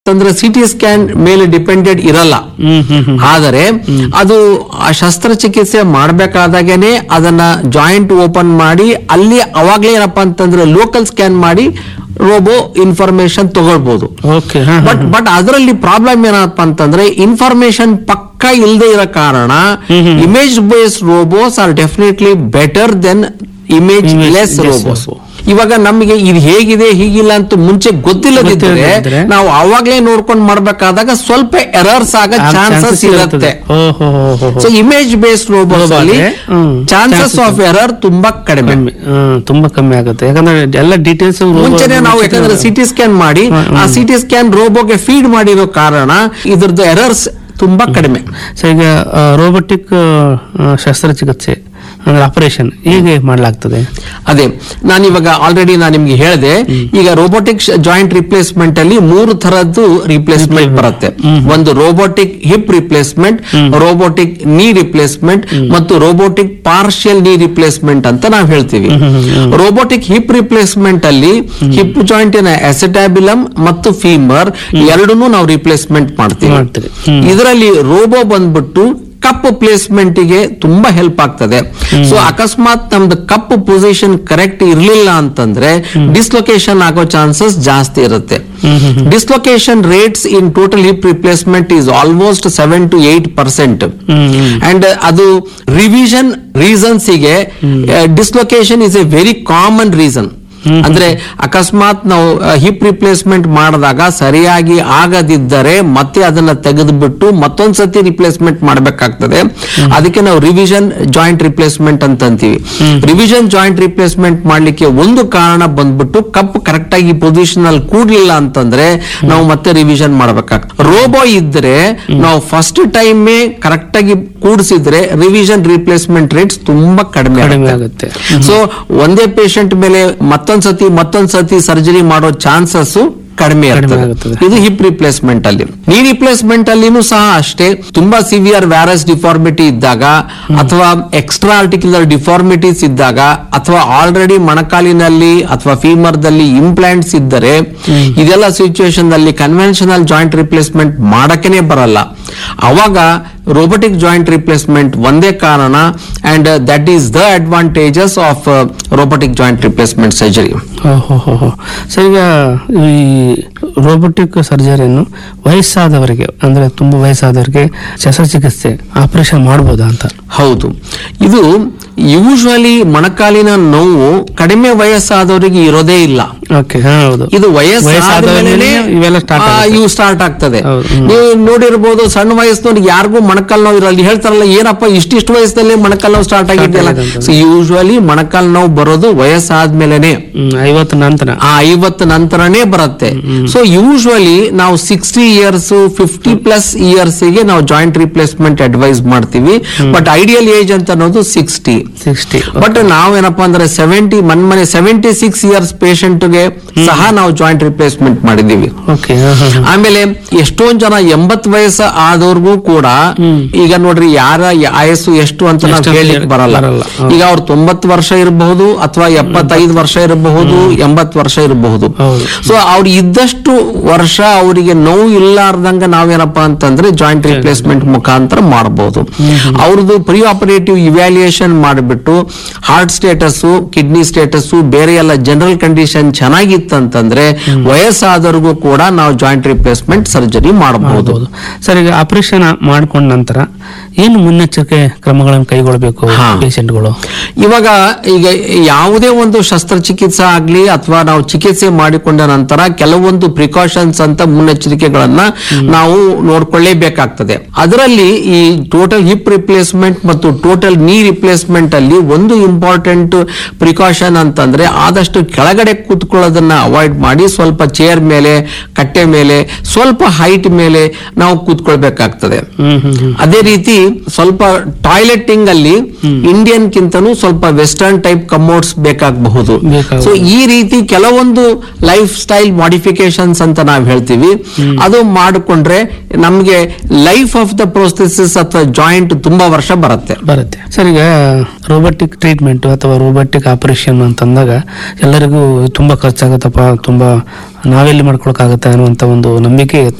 ಅಂತಂದ್ರೆ CT scan ಮೇಲೆ depended ಇರಲ್ಲ ಹ್ಮ್ ಹ್ಮ್ ಹ್ಮ್ ಆದರೆ ಅದು ಆ ಶಸ್ತ್ರಚಿಕಿತ್ಸೆ ಮಾಡ್ಬೇಕಾದಾಗೇನೆ ಅದನ್ನ ಜಾಯಿಂಟ್ ಓಪನ್ ಮಾಡಿ ಅಲ್ಲಿ ಅವಾಗ್ಲೇ ಏನಪ್ಪಾ ಅಂತಂದ್ರೆ ಲೋಕಲ್ ಸ್ಕ್ಯಾನ್ ಮಾಡಿ ರೋಬೋ ಇನ್ಫಾರ್ಮೇಶನ್ ತಗೊಳ್ಬಹುದು ಓಕೆ ಬಟ್ ಬಟ್ ಅದರಲ್ಲಿ ಪ್ರಾಬ್ಲಮ್ ಏನಪ್ಪಾ ಅಂತಂದ್ರೆ ಇನ್ಫಾರ್ಮೇಶನ್ ಪಕ್ಕ ಇಲ್ಲದೆ ಇರೋ ಕಾರಣ image based robos are definitely better than image Image less less robos robo. ಇವಾಗ ನಮಗೆ ಇದು ಹೇಗಿದೆ ಹೀಗಿಲ್ಲ ಅಂತ ಮುಂಚೆ ಗೊತ್ತಿಲ್ಲದಿದ್ರೆ ಗೊತ್ತಿಲ್ಲದಿದ್ರೆ ನಾವು ಅವಾಗ್ಲೇ ನೋಡ್ಕೊಂಡು ಮಾಡ್ಬೇಕಾದಾಗ ಸ್ವಲ್ಪ ಎರರ್ಸ್ ಆಗ ಚಾನ್ಸಸ್ ಇರುತ್ತೆ ಓಹೋ so image based robos Robot ಅಲ್ಲಿ ಗೆ, ಹ್ಮ್, ಚಾನ್ಸಸ್ chances ಆಫ್ ಎರರ್ ತುಂಬಾ ಕಡಿಮೆ ಕಮ್ಮಿ ಹ್ಮ್, ತುಂಬಾ ಕಮ್ಮಿ ಆಗುತ್ತೆ ಯಾಕಂದ್ರೆ ಎಲ್ಲ ಡೀಟೇಲ್ಸ್ ಮುಂಚೆನೆ ನಾವು ಯಾಕಂದ್ರೆ ಸಿಟಿ ಸ್ಕ್ಯಾನ್ ಮಾಡಿ ಆ ಸಿಟಿ ಸ್ಕ್ಯಾನ್ ರೋಬೋಗೆ ಫೀಡ್ ಮಾಡಿರೋ ಕಾರಣ ಇದ್ರದ್ದು ಎರರ್ಸ್ ತುಂಬಾ ಕಡಿಮೆ ಸೊ ಈಗ ರೋಬೋಟಿಕ್ ಶಸ್ತ್ರಚಿಕಿತ್ಸೆ ಅಂದ್ರೆ ಆಪರೇಷನ್ ಹೇಗೆ ಮಾಡಲಾಗ್ತದೆ ಅದೇ ನಾನು ಇವಾಗ ಆಲ್ರೆಡಿ ನಾನು ನಿಮ್ಗೆ ಹೇಳಿದೆ ಈಗ ರೋಬೋಟಿಕ್ ಜಾಯಿಂಟ್ ರಿಪ್ಲೇಸ್ಮೆಂಟ್ ಅಲ್ಲಿ ಮೂರು ತರದ್ದು ರಿಪ್ಲೇಸ್ಮೆಂಟ್ ಬರುತ್ತೆ ಒಂದು robotic hip replacement robotic knee replacement ಮತ್ತು ರೋಬೋಟಿಕ್ ಪಾರ್ಷಿಯಲ್ ನೀ ರಿಪ್ಲೇಸ್ಮೆಂಟ್ ಅಂತ ನಾವು ಹೇಳ್ತೀವಿ ರೋಬೋಟಿಕ್ ಹಿಪ್ ರಿಪ್ಲೇಸ್ಮೆಂಟ್ ಅಲ್ಲಿ ಹಿಪ್ ಜಾಯಿಂಟಿನ ಎಸೆಟಾಬಿಲಮ್ ಮತ್ತು ಫೀಮರ್ ಎರಡನ್ನೂ ನಾವು ರಿಪ್ಲೇಸ್ಮೆಂಟ್ ಮಾಡ್ತೀವಿ ಮಾಡ್ತೀರಿ. ಹ್ಮ್. ಇದರಲ್ಲಿ ರೋಬೋ ಬಂದ್ಬಿಟ್ಟು ಕಪ್ ಪ್ಲೇಸ್ಮೆಂಟ್ ಗೆ ತುಂಬಾ ಹೆಲ್ಪ್ ಆಗ್ತದೆ ಸೊ ಅಕಸ್ಮಾತ್ ನಮ್ದು ಕಪ್ ಪೊಸಿಷನ್ ಕರೆಕ್ಟ್ ಇರ್ಲಿಲ್ಲ ಅಂತಂದ್ರೆ ಡಿಸ್ಲೊಕೇಶನ್ ಆಗೋ ಚಾನ್ಸಸ್ ಜಾಸ್ತಿ ಇರುತ್ತೆ dislocation rates in total hip replacement is almost seven to eight percent and ಅದು ರಿವಿಷನ್ ರೀಸನ್ಸ್ ಗೆ dislocation is a very common reason ಅಂದ್ರೆ ಅಕಸ್ಮಾತ್ ನಾವು ಹಿಪ್ ರಿಪ್ಲೇಸ್ಮೆಂಟ್ ಮಾಡಿದಾಗ ಸರಿಯಾಗಿ ಆಗದಿದ್ದರೆ ಮತ್ತೆ ಅದನ್ನ ತೆಗೆದುಬಿಟ್ಟು ಮತ್ತೊಂದ್ ಸತಿ ರಿಪ್ಲೇಸ್ಮೆಂಟ್ ಮಾಡಬೇಕಾಗ್ತದೆ ಅದಕ್ಕೆ ನಾವು ರಿವಿಷನ್ ಜಾಯಿಂಟ್ ರಿಪ್ಲೇಸ್ಮೆಂಟ್ ಅಂತ ಅಂತೀವಿ ರಿವಿಷನ್ ಜಾಯಿಂಟ್ ರಿಪ್ಲೇಸ್ಮೆಂಟ್ ಮಾಡ್ಲಿಕ್ಕೆ ಒಂದು ಕಾರಣ ಬಂದ್ಬಿಟ್ಟು ಕಪ್ ಕರೆಕ್ಟ್ ಆಗಿ ಪೊಸಿಷನ್ ಅಲ್ಲಿ ಕೂಡ್ಲಿಲ್ಲ ಅಂತಂದ್ರೆ ನಾವು ಮತ್ತೆ ರಿವಿಷನ್ ಮಾಡಬೇಕಾಗ್ತದೆ ರೋಬೋ ಇದ್ರೆ ನಾವು ಫಸ್ಟ್ ಟೈಮೇ ಕರೆಕ್ಟ್ ಆಗಿ ಕೂಡಿಸಿದ್ರೆ ರಿವಿಷನ್ ರಿಪ್ಲೇಸ್ಮೆಂಟ್ ರೇಟ್ಸ್ ತುಂಬಾ ಕಡಿಮೆ ಕಡಿಮೆ ಆಗುತ್ತೆ ಆಗುತ್ತೆ ಸೊ ಒಂದೇ ಪೇಷಂಟ್ ಮೇಲೆ ಮತ್ತೊಂದ್ ಸತಿ ಮತ್ತೊಂದ್ ಸತಿ ಸರ್ಜರಿ ಮಾಡೋ ಚಾನ್ಸಸ್ ಕಡಿಮೆ ಕಡಿಮೆ ಇರ್ತದೆ ಆಗುತ್ತದೆ. ಇದು ಹಿಪ್ ರಿಪ್ಲೇಸ್ಮೆಂಟ್ ಅಲ್ಲಿ ನೀ ರಿಪ್ಲೇಸ್ಮೆಂಟ್ ಅಲ್ಲಿನೂ ಸಹ ಅಷ್ಟೇ ತುಂಬಾ ಸಿವಿಯರ್ ವ್ಯಾರಸ್ ಡಿಫಾರ್ಮಿಟಿ ಇದ್ದಾಗ ಅಥವಾ ಎಕ್ಸ್ಟ್ರಾ ಆರ್ಟಿಕ್ಯುಲರ್ ಡಿಫಾರ್ಮಿಟೀಸ್ ಇದ್ದಾಗ ಅಥವಾ ಆಲ್ರೆಡಿ ಮೊಣಕಾಲಿನಲ್ಲಿ ಅಥವಾ ಫೀಮರ್ದಲ್ಲಿ ಇಂಪ್ಲಾಂಟ್ಸ್ ಇದ್ದರೆ ಇದೆಲ್ಲ ಸಿಚುವೇಶನ್ ನಲ್ಲಿ ಕನ್ವೆನ್ಷನಲ್ ಜಾಯಿಂಟ್ ರಿಪ್ಲೇಸ್ಮೆಂಟ್ ಮಾಡಕ್ಕೇನೆ ಬರಲ್ಲ ಅವಾಗ ರೋಬೋಟಿಕ್ ಜಾಯಿಂಟ್ ರಿಪ್ಲೇಸ್ಮೆಂಟ್ ಒಂದೇ ಕಾರಣ and that is the advantages of robotic joint replacement surgery ಓಹೋ ಸರ್ ಈಗ ಈ ರೋಬೋಟಿಕ್ ಸರ್ಜರಿಯನ್ನು ವಯಸ್ಸಾದವರಿಗೆ ಅಂದ್ರೆ ತುಂಬಾ ವಯಸ್ಸಾದವರಿಗೆ ಶಸ್ತ್ರಚಿಕಿತ್ಸೆ ಆಪರೇಷನ್ ಮಾಡ್ಬೋದಾ ಅಂತ ಹೌದು ಇದು ಯೂಶುವಲಿ ಮೊಣಕಾಲಿನ ನೋವು ಕಡಿಮೆ ವಯಸ್ಸಾದವರಿಗೆ ಇರೋದೇ ಇಲ್ಲ ಓಕೆ ಹೌದು ಇದು ವಯಸ್ಸಾದವರಲ್ಲಿ ವಯಸ್ಸಾದ್ಮೇಲೆ ಇವೆಲ್ಲ ಸ್ಟಾರ್ಟ್ ಇವು ಸ್ಟಾರ್ಟ್ ಆಗ್ತದೆ ಹೌದು, ಹ್ಮ್. ನೀವು ನೋಡಿರ್ಬೋದು ಸಣ್ಣ ವಯಸ್ಸಿನವ್ರಿಗೆ ಯಾರಿಗೂ ಮೊಣಕಾಲ್ ನೋವು ಇರಲ್ಲ ಹೇಳ್ತಾರಲ್ಲ ಏನಪ್ಪ ಇಷ್ಟಿಷ್ಟು ವಯಸ್ಸಲ್ಲಿ ಮೊಣಕಾಲ್ ನೋವು ಸ್ಟಾರ್ಟ್ ಆಗಿದೆಯಲ್ಲ ಆಗಿದೆ ಅಂತ. ಸೊ ಯೂಶುವಲಿ ಮೊಣಕಾಲ್ ನೋವು ಬರೋದು ವಯಸ್ಸಾದ್ಮೇಲೆನೆ ಐವತ್ತು ನಂತರ ಆ ಐವತ್ತು ನಂತರನೇ ಬರುತ್ತೆ ಸೊ ಯೂಶುವಲಿ ನಾವು sixty years fifty plus years ಗೆ ನಾವು ಜಾಯಿಂಟ್ ರಿಪ್ಲೇಸ್ಮೆಂಟ್ ಅಡ್ವೈಸ್ ಮಾಡ್ತೀವಿ ಬಟ್ ಐಡಿಯಲ್ ಏಜ್ ಅಂತ ಅನ್ನೋದು ಸಿಕ್ಸ್ಟಿ ಸಿಕ್ಸ್ಟಿ ಬಟ್ ನಾವೇನಪ್ಪಾ ಅಂದ್ರೆ ಸೆವೆಂಟಿ ಮನ್ಮನೆ ಸೆವೆಂಟಿ ಸಿಕ್ಸ್ ಇಯರ್ಸ್ ಗೆ ಸಹ ನಾವು ಜಾಯಿಂಟ್ ರಿಪ್ಲೇಸ್ಮೆಂಟ್ ಮಾಡಿದೀವಿ ಓಕೆ ಆಮೇಲೆ ಎಷ್ಟೊಂದ್ ಜನ ಎಂಬತ್ ವಯಸ್ಸು ಆದವ್ರಿಗೂ ಕೂಡ ಈಗ ನೋಡ್ರಿ ಯಾರ ಯ- ಆಯಸ್ಸು ಎಷ್ಟು ಅಂತ ನಾವು ಎಷ್ಟು ಹೇಳಲಿಕ್ಕೆ ಬರಲ್ಲ ಬರಲ್ಲ. ಹೌದು. ಈಗ ಅವ್ರು ತೊಂಬತ್ತು ವರ್ಷ ಇರಬಹುದು ಅಥವಾ ಎಪ್ಪತ್ತೈದು ವರ್ಷ ಇರಬಹುದು ಎಂಬತ್ ವರ್ಷ ಇರಬಹುದು ಹೌದು. ಸೊ ಅವ್ರು ಇದ್ದಷ್ಟು ವರ್ಷ ಅವರಿಗೆ ನೋವು ಇಲ್ಲಾರ್ದಂಗ ನಾವೇನಪ್ಪಾ ಅಂತಂದ್ರೆ ಜಾಯಿಂಟ್ ರಿಪ್ಲೇಸ್ಮೆಂಟ್ ಮುಖಾಂತರ ಮಾಡಬಹುದು ಅವ್ರದ್ದು ಪ್ರಿ ಆಪರೇಟಿವ್ ಇವ್ಯಾಲ್ಯೂಯೇಷನ್ ಮಾಡಿಬಿಟ್ಟು ಹಾರ್ಟ್ ಸ್ಟೇಟಸ್ ಕಿಡ್ನಿ ಸ್ಟೇಟಸ್ ಬೇರೆ ಎಲ್ಲ ಜನರಲ್ ಕಂಡೀಷನ್ ಚೆನ್ನಾಗಿತ್ತಂತಂದ್ರೆ ವಯಸ್ಸಾದವ್ರಿಗೂ ಕೂಡ ನಾವು ಜಾಯಿಂಟ್ ರಿಪ್ಲೇಸ್ಮೆಂಟ್ ಸರ್ಜರಿ ಮಾಡಬಹುದು ಹೌದು ಸರ್ ಈಗ ಆಪರೇಷನ್ ಮಾಡ್ಕೊಂಡ ನಂತರ ಏನು ಮುನ್ನೆಚ್ಚರಿಕೆ ಕ್ರಮಗಳನ್ನು ಕೈಗೊಳ್ಳಬೇಕು ಹಾ. ಪೇಷಂಟ್ಗಳು ಇವಾಗ ಈಗ ಯಾವುದೇ ಒಂದು ಶಸ್ತ್ರಚಿಕಿತ್ಸೆ ಆಗ್ಲಿ ಅಥವಾ ನಾವು ಚಿಕಿತ್ಸೆ ಮಾಡಿಕೊಂಡ ನಂತರ ಕೆಲವೊಂದು ಪ್ರಿಕಾಷನ್ಸ್ ಅಂತ ಮುನ್ನೆಚ್ಚರಿಕೆಗಳನ್ನ ನಾವು ನೋಡ್ಕೊಳ್ಳೇಬೇಕಾಗ್ತದೆ ಅದರಲ್ಲಿ ಈ ಟೋಟಲ್ ಹಿಪ್ ರಿಪ್ಲೇಸ್ಮೆಂಟ್ ಮತ್ತು ಟೋಟಲ್ ನೀ ರಿಪ್ಲೇಸ್ಮೆಂಟ್ ಅಲ್ಲಿ ಒಂದು ಇಂಪಾರ್ಟೆಂಟ್ ಪ್ರಿಕಾಷನ್ ಅಂತಂದ್ರೆ ಆದಷ್ಟು ಕೆಳಗಡೆ ಕೂತ್ಕೊಳ್ಳೋದನ್ನ ಅವಾಯ್ಡ್ ಮಾಡಿ ಸ್ವಲ್ಪ ಚೇರ್ ಮೇಲೆ ಕಟ್ಟೆ ಮೇಲೆ ಸ್ವಲ್ಪ ಹೈಟ್ ಮೇಲೆ ನಾವು ಕೂತ್ಕೊಳ್ಬೇಕಾಗ್ತದೆ ಹ್ಮ್ ಹ್ಮ್ ಅದೇ ರೀತಿ ಸ್ವಲ್ಪ ಟಾಯ್ಲೆಟಿಂಗ್ ಅಲ್ಲಿ ಇಂಡಿಯನ್ ಕಿಂತನೂ ಸ್ವಲ್ಪ ವೆಸ್ಟರ್ನ್ ಟೈಪ್ ಕಮೋಡ್ಸ್ ಬೇಕಾಗಬಹುದು ಬೇಕಾಗಬಹುದು. ಸೊ ಈ ರೀತಿ ಕೆಲವೊಂದು ಲೈಫ್ ಸ್ಟೈಲ್ ಮಾಡಿಫಿಕೇಶನ್ಸ್ ಅಂತ ನಾವು ಹೇಳ್ತೀವಿ ಅದು ಮಾಡಿಕೊಂಡ್ರೆ ನಮ್ಗೆ ಲೈಫ್ ಆಫ್ ದ ಪ್ರೋಸೆಸಸ್ ಅಥವಾ ಜಾಯಿಂಟ್ ತುಂಬಾ ವರ್ಷ ಬರುತ್ತೆ ಬರುತ್ತೆ ಸರ್ ಈಗ ರೋಬೋಟಿಕ್ ಟ್ರೀಟ್ಮೆಂಟ್ ಅಥವಾ ರೋಬೋಟಿಕ್ ಆಪರೇಷನ್ ಅಂತಂದಾಗ ಎಲ್ಲರಿಗೂ ತುಂಬಾ ಖರ್ಚಾಗತ್ತಪ್ಪ ತುಂಬಾ ನಾವೆಲ್ಲಿ ಮಾಡ್ಕೊಳಕ್ಕಾಗತ್ತೆ ಅನ್ನುವಂತ ಒಂದು ನಂಬಿಕೆ